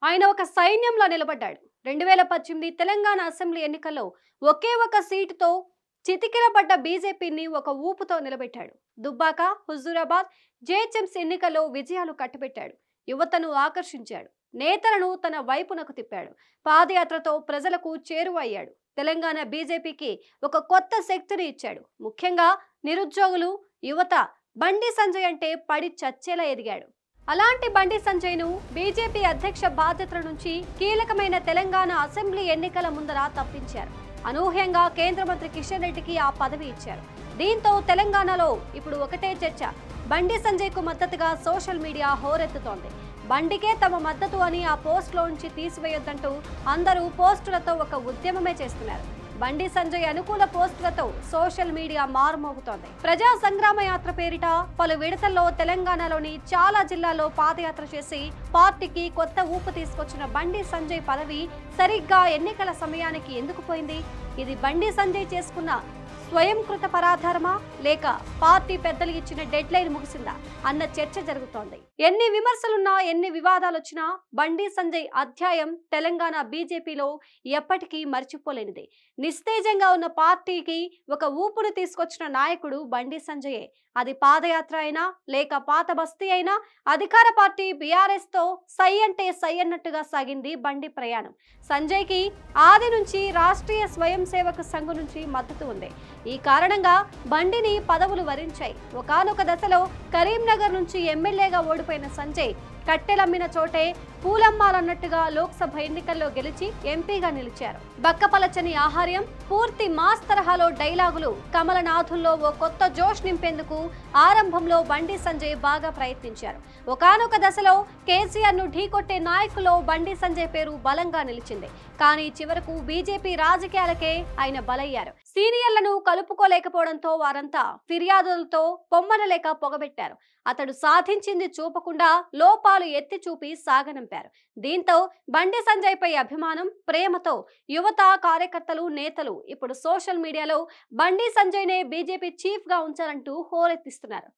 ఆయన ఒక సైన్యంలో నిలబడ్డాడు రెండు వేల పద్దెనిమిది తెలంగాణ అసెంబ్లీ ఎన్నికల్లో ఒకే ఒక సీటుతో చితికిలబడ్డ బీజేపీని ఒక ఊపుతో నిలబెట్టాడు దుబ్బాక హుజూరాబాద్ జేహెచ్ఎంసీ ఎన్నికల్లో విజయాలు కట్టబెట్టాడు యువతను ఆకర్షించాడు నేతలను తన వైపునకు తిప్పాడు పాదయాత్రతో ప్రజలకు చేరువయ్యాడు తెలంగాణ బీజేపీకి ఒక కొత్త శక్తిని ఇచ్చాడు ముఖ్యంగా నిరుద్యోగులు యువత బండి సంజయ్ అంటే పడి చచ్చేలా ఎదిగాడు అలాంటి బండి సంజయ్ను బీజేపీ అధ్యక్ష బాధ్యతల నుంచి కీలకమైన తెలంగాణ అసెంబ్లీ ఎన్నికల ముందర తప్పించారు అనూహ్యంగా కేంద్ర మంత్రి కిషన్ రెడ్డికి ఆ పదవి ఇచ్చారు దీంతో తెలంగాణలో ఇప్పుడు ఒకటే చర్చ బండి సంజయ్కు మద్దతుగా సోషల్ మీడియా హోరెత్తుతోంది బండికే తమ మద్దతు అని ఆ పోస్ట్లోంచి తీసివేయొద్దంటూ అందరూ పోస్టులతో ఒక ఉద్యమమే చేస్తున్నారు బండి సంజయ్ అనుకూల పోస్టులతో సోషల్ మీడియా మారుమోగుతోంది ప్రజా సంగ్రామ యాత్ర పేరిట పలు విడతల్లో తెలంగాణలోని చాలా జిల్లాల్లో పాదయాత్ర చేసి పార్టీకి కొత్త ఊపు తీసుకొచ్చిన బండి సంజయ్ పదవి సరిగ్గా ఎన్నికల సమయానికి ఎందుకు పోయింది ఇది బండి సంజయ్ చేసుకున్న స్వయంకృత పరాధారమా లేక పార్టీ పెద్దలు ఇచ్చిన డెడ్ లైన్ ముగిసిందా అన్న చర్చ జరుగుతోంది ఎన్ని విమర్శలున్నా ఎన్ని వివాదాలు వచ్చినా బండి సంజయ్ అధ్యాయం తెలంగాణ బీజేపీలో ఎప్పటికీ మర్చిపోలేనిది నిస్తేజంగా ఉన్న పార్టీకి ఒక ఊపును తీసుకొచ్చిన నాయకుడు బండి సంజయే అది పాదయాత్ర అయినా లేక పాత బస్తీ అయినా అధికార పార్టీ బీఆర్ఎస్ తో సై అంటే సై అన్నట్టుగా సాగింది బండి ప్రయాణం సంజయ్కి ఆది నుంచి రాష్ట్రీయ స్వయం సేవక సంఘం నుంచి మద్దతు ఉంది ఈ కారణంగా బండిని పదవులు వరించాయి ఒకానొక దశలో కరీంనగర్ నుంచి ఎమ్మెల్యేగా ఓడిపోయిన సంజయ్ కట్టెలమ్మిన చోటే పూలమ్మాలన్నట్టుగా లోక్సభ ఎన్నికల్లో గెలిచి ఎంపీగా నిలిచారు బక్కపలచని ఆహార్యం పూర్తి మాస్ తరహాలో డైలాగులు కమలనాథుల్లో ఓ కొత్త జోష్ నింపేందుకు ఆరంభంలో బండి సంజయ్ బాగా ప్రయత్నించారు ఒకానొక దశలో కేసీఆర్ ను ఢీకొట్టే నాయకులో బండి సంజయ్ పేరు బలంగా నిలిచింది కానీ చివరకు బీజేపీ రాజకీయాలకే ఆయన బలయ్యారు సీనియర్లను కలుపుకోలేకపోవడంతో వారంతా ఫిర్యాదులతో పొమ్మనలేక పొగబెట్టారు అతడు సాధించింది చూపకుండా లోపాలు ఎత్తి చూపి సాగనంపారు దీంతో బండి సంజయ్ పై అభిమానం ప్రేమతో యువత కార్యకర్తలు నేతలు ఇప్పుడు సోషల్ మీడియాలో బండి సంజయ్నే బీజేపీ చీఫ్ గా ఉంచాలంటూ హోరెత్తిస్తున్నారు